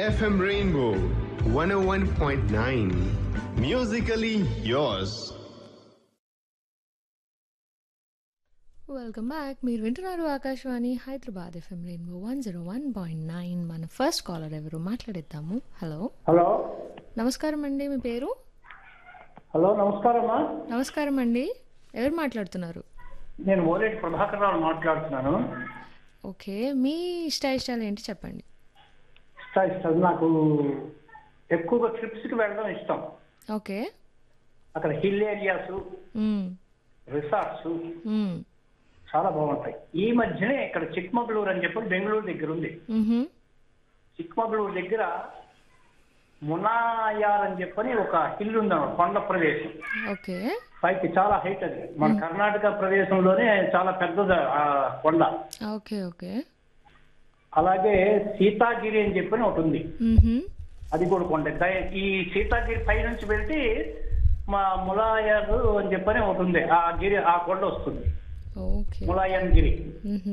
FM Rainbow 101.9. Musically yours. Welcome back మీరు వింటున్నారు Akashvani Hyderabad FM rainbow one zero one point nine మన first caller ఎవరు మాట్లాడేద్దాము హలో హలో నమస్కారం అండి మీ పేరు హలో నమస్కారమ్మా నమస్కారం అండి ఎవరు మాట్లాడుతున్నారు నేను ఓలేటి ప్రభాకర్ రావు మాట్లాడుతున్నాను ఓకే మీ ఇష్ట ఇష్టాలు ఏంటి చెప్పండి ఇష్టం ఇష్టం నాకు ఎక్కువగా ట్రిప్స్కి వెళ్ళడం ఇష్టం ఓకే అక్కడ హిల్ ఏరియాస్ మ్మ్. రిసార్ట్స్ మ్మ్. చాలా బాగుంటాయి ఈ మధ్యనే ఇక్కడ చిక్మగళూరు అని చెప్పి బెంగళూరు దగ్గర ఉంది మ్హూ. చిక్మగళూరు దగ్గర మునాయార్ అని చెప్పని ఒక హిల్ ఉందన్నమాట కొండ ప్రదేశం ఓకే పైకి చాలా హైట్ అది మన కర్ణాటక ప్రదేశంలోనే చాలా పెద్దది ఆ కొండ ఓకే ఓకే అలాగే సీతాగిరి అని చెప్పని ఒకటి ఉంది మ్హూ. అది కూడా కొండ దయ- ఈ సీతాగిరి పై నుంచి వెళ్తే మా ములాయర్ అని చెప్పని ఒకటి ఉంది ఆ గిరి ఆ కొండ వస్తుంది ఓకే ములాయన్ గిరి మ్హూ.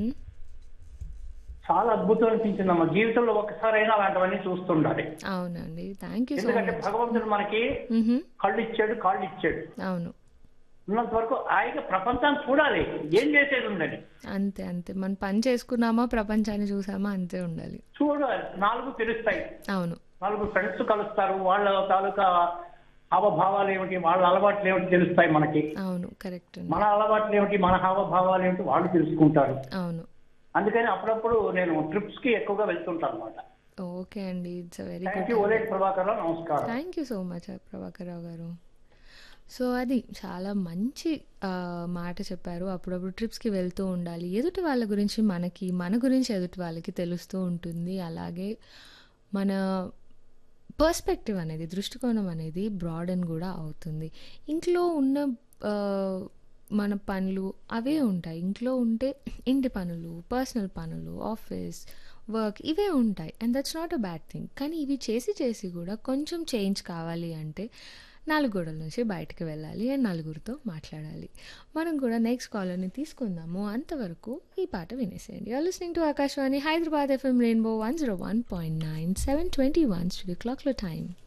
చాలా అద్భుతం అనిపించింది అమ్మ జీవితంలో ఒకసారైనా అలాంటివన్నీ చూస్తుండాలి అవునండి థ్యాంక్ యూ సో ఎందుకంటే మచ్ భగవంతుడు మనకి మ్హూ. కళ్ళు ఇచ్చాడు కాళ్ళు ఇచ్చాడు అవును ఉన్నంత వరకు ఆయన ప్రపంచాన్ని చూడాలి ఏం చేసేది ఉందని అంతే అంతే మనం పని చేసుకున్నామా ప్రపంచాన్ని చూసామా అంతే ఉండాలి చూడాలి నాలుగు తెలుస్తాయి అవును నాలుగు ఫ్రెండ్స్ కలుస్తారు వాళ్ళ తాలూకా హావభావాలు ఏమిటి వాళ్ళ అలవాట్లు ఏమిటి తెలుస్తాయి మనకి అవును కరెక్ట్ అండి మన అలవాట్లు ఏమిటి మన హావభావాలు ఏమిటి వాళ్ళు తెలుసుకుంటారు అవును అందుకని అప్పుడప్పుడు నేను ట్రిప్స్ కి ఎక్కువగా వెళ్తుంటాను అనమాట ఓకే అండి it's uh very thank good you ఓలేట్ ప్రభాకర్ రావు నమస్కారం thank you so much Prabhakar Rao garu so అది చాలా మంచి ఆ, మాట చెప్పారు అప్పుడప్పుడు ట్రిప్స్కి వెళ్తూ ఉండాలి ఎదుటి వాళ్ళ గురించి మనకి మన గురించి ఎదుటి వాళ్ళకి తెలుస్తూ ఉంటుంది అలాగే మన పర్స్పెక్టివ్ అనేది దృష్టికోణం అనేది బ్రాడన్ కూడా అవుతుంది ఇంట్లో ఉన్న ఆ, మన పనులు అవే ఉంటాయి ఇంట్లో ఉంటే ఇంటి పనులు పర్సనల్ పనులు ఆఫీస్ వర్క్ ఇవే ఉంటాయి and that's not uh bad thing కానీ ఇవి చేసి చేసి కూడా కొంచెం చేంజ్ కావాలి అంటే నాలుగు గోడల నుంచి బయటకు వెళ్ళాలి అండ్ నలుగురితో మాట్లాడాలి మనం కూడా నెక్స్ట్ కాలర్ని తీసుకుందాము అంతవరకు ఈ పాట వినేసేయండి are listening to Akashvani Hyderabad FM rainbow one zero one point nine seven twenty one studio క్లాక్లో టైం